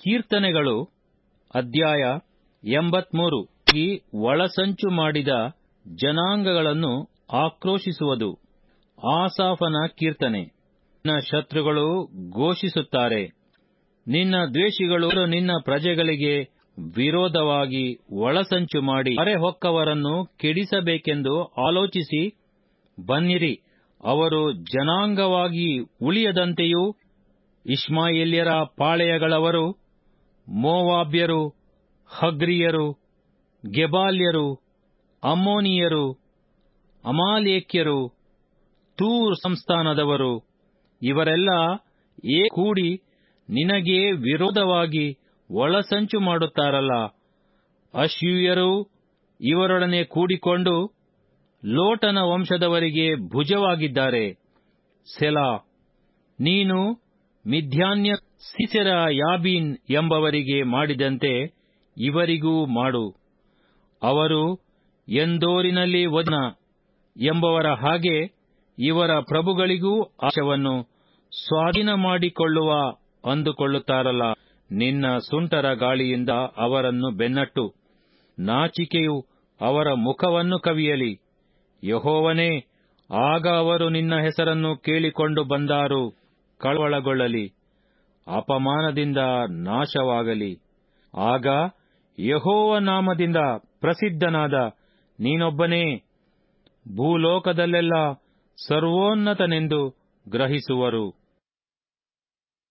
ಕೀರ್ತನೆಗಳು ಅಧ್ಯಾಯ ಎಂಬತ್ಮೂರು ಈ ಒಳಸಂಚು ಮಾಡಿದ ಜನಾಂಗಗಳನ್ನು ಆಕ್ರೋಶಿಸುವುದು ಆಸಾಫನ ಕೀರ್ತನೆ ನಿನ್ನ ಶತ್ರುಗಳು ಘೋಷಿಸುತ್ತಾರೆ ನಿನ್ನ ದ್ವೇಷಿಗಳು ನಿನ್ನ ಪ್ರಜೆಗಳಿಗೆ ವಿರೋಧವಾಗಿ ಒಳಸಂಚು ಮಾಡಿ ಹೊಕ್ಕವರನ್ನು ಕೆಡಿಸಬೇಕೆಂದು ಆಲೋಚಿಸಿ ಬನ್ನಿರಿ ಅವರು ಜನಾಂಗವಾಗಿ ಉಳಿಯದಂತೆಯೂ ಇಷ್ಮಾಯೇಲ್ಯರ ಪಾಳೆಯಗಳವರು ಮೋವಾಬ್ಯರು ಹಗ್ರಿಯರು ಗೆಬಾಲ್ಯರು ಅಮ್ಮೋನಿಯರು ಅಮಾಲೇಕ್ಯರು ತೂರ್ ಸಂಸ್ಥಾನದವರು ಇವರೆಲ್ಲ ಏ ಕೂಡಿ ನಿನಗೇ ವಿರೋಧವಾಗಿ ಒಳಸಂಚು ಮಾಡುತ್ತಾರಲ್ಲ ಅಶ್ಯೂಯರು ಇವರೊಡನೆ ಕೂಡಿಕೊಂಡು ಲೋಟನ ವಂಶದವರಿಗೆ ಭುಜವಾಗಿದ್ದಾರೆ ಸೆಲಾ ನೀನು ಮಿಥ್ಯಾನ್ಯ ಸಿಸೆರ ಯಾಬೀನ್ ಎಂಬವರಿಗೆ ಮಾಡಿದಂತೆ ಇವರಿಗೂ ಮಾಡು ಅವರು ಎಂದೋರಿನಲ್ಲಿ ವದನ ಎಂಬವರ ಹಾಗೆ ಇವರ ಪ್ರಭುಗಳಿಗೂ ಆಶವನ್ನು ಸ್ವಾಧೀನ ಮಾಡಿಕೊಳ್ಳುವ ಅಂದುಕೊಳ್ಳುತ್ತಾರಲ್ಲ ನಿನ್ನ ಸುಂಟರ ಗಾಳಿಯಿಂದ ಅವರನ್ನು ಬೆನ್ನಟ್ಟು ನಾಚಿಕೆಯು ಅವರ ಮುಖವನ್ನು ಕವಿಯಲಿ ಯಹೋವನೇ ಆಗ ಅವರು ನಿನ್ನ ಹೆಸರನ್ನು ಕೇಳಿಕೊಂಡು ಬಂದಾರು ಕಳವಳಗೊಳ್ಳಲಿ ಅಪಮಾನದಿಂದ ನಾಶವಾಗಲಿ ಆಗ ಯಹೋವ ನಾಮದಿಂದ ಪ್ರಸಿದ್ಧನಾದ ನೀನೊಬ್ಬನೇ ಭೂಲೋಕದಲ್ಲೆಲ್ಲ ಸರ್ವೋನ್ನತನೆಂದು ಗ್ರಹಿಸುವರು